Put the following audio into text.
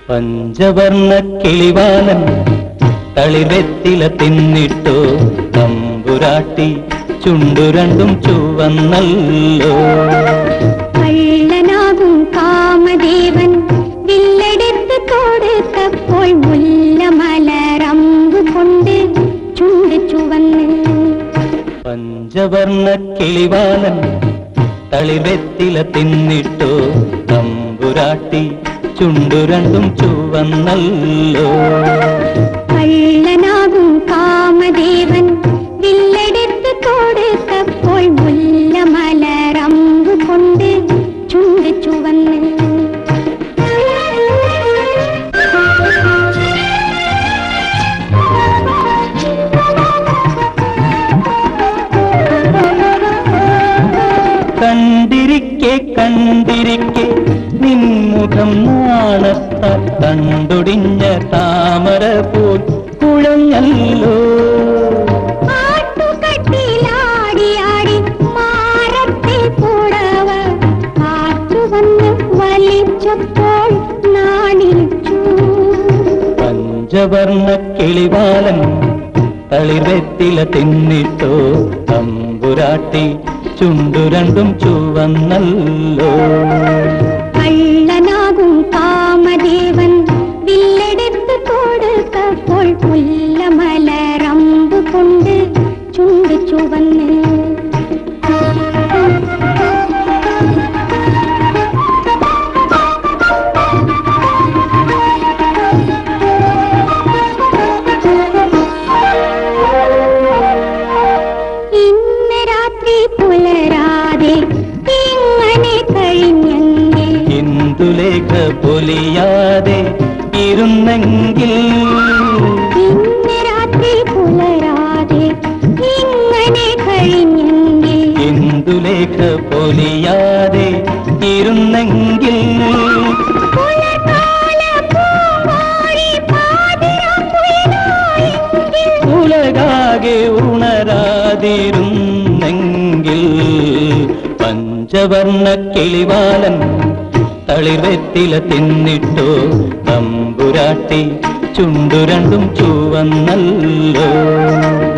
പഞ്ചവർണ്ണ കിളിവാലൻ തളിവെത്തില തിന്നിട്ടോ തമ്പുരാട്ടി ചുണ്ടു രണ്ടും ചുവന്നല്ലോ കള്ളനാകും കാമദേവൻ വില്ലെടുത്ത് കൊടുത്തപ്പോൾ മുല്ലമലറമ്പു കൊണ്ട് ചുണ്ട് ചുവന്ന് പഞ്ചവർണ്ണ കിളിവാലൻ തളിവെത്തില തിന്നിട്ടോ തമ്പുരാട്ടി ചുണ്ടു രണ്ടും ചുവന്നല്ലോ കള്ളനാകും കാമദേവൻ വില്ലെടുത്ത് കൊടുത്തപ്പോൾ മുല്ലമലറമ്പു കൊണ്ട് ചുണ്ട് ചുവന്ന് കണ്ടിരിക്കെ കണ്ടിരിക്കെ നിൻമുഖം നാണത്ത കണ്ടൊടിഞ്ഞ താമര പോൽ കുഴഞ്ഞല്ലോ ആട്ടുകട്ടിലാടി ആടി മാറത്തെ പുടവ കാറ്റു വന്ന് വലിച്ചപ്പോൾ നാണിച്ചു പഞ്ചവർണ്ണ കിളിവാലൻ തളിവെത്തില തിന്നിട്ടോ തമ്പുരാട്ടി ചുണ്ടു രണ്ടും ചുവന്നല്ലോ കള്ളനാകും കാമദേവൻ വില്ലെടുത്ത് കൊടുത്തപ്പോൾ പുല്ലമലറമ്പ് കൊണ്ട് ചുണ്ട് ചുവന്ന് ഇന്ന് രാത്രി പുലരാതെ ഇങ്ങനെ കഴിഞ്ഞെങ്കിൽ ഇന്ദുലേഖ പൊലിയാതെ ഇരുന്നെങ്കിൽ ഇന്ന് രാത്രി പുലരാതെ ഇങ്ങനെ കഴിഞ്ഞെങ്കിൽ ഇന്ദുലേഖ പൊലിയാതെ ഇരുന്നെങ്കിൽ പുലർകാല പൂവാടി പാതിരാക്കുയിലായെങ്കിൽ ഉലകാകെ ഉണരാതിരുന്നെങ്കിൽ പഞ്ചവർണ്ണ കിളിവാലൻ തളിർവെത്തില തിന്നിട്ടോ തമ്പുരാട്ടി ചുണ്ടു രണ്ടും ചുവന്നല്ലോ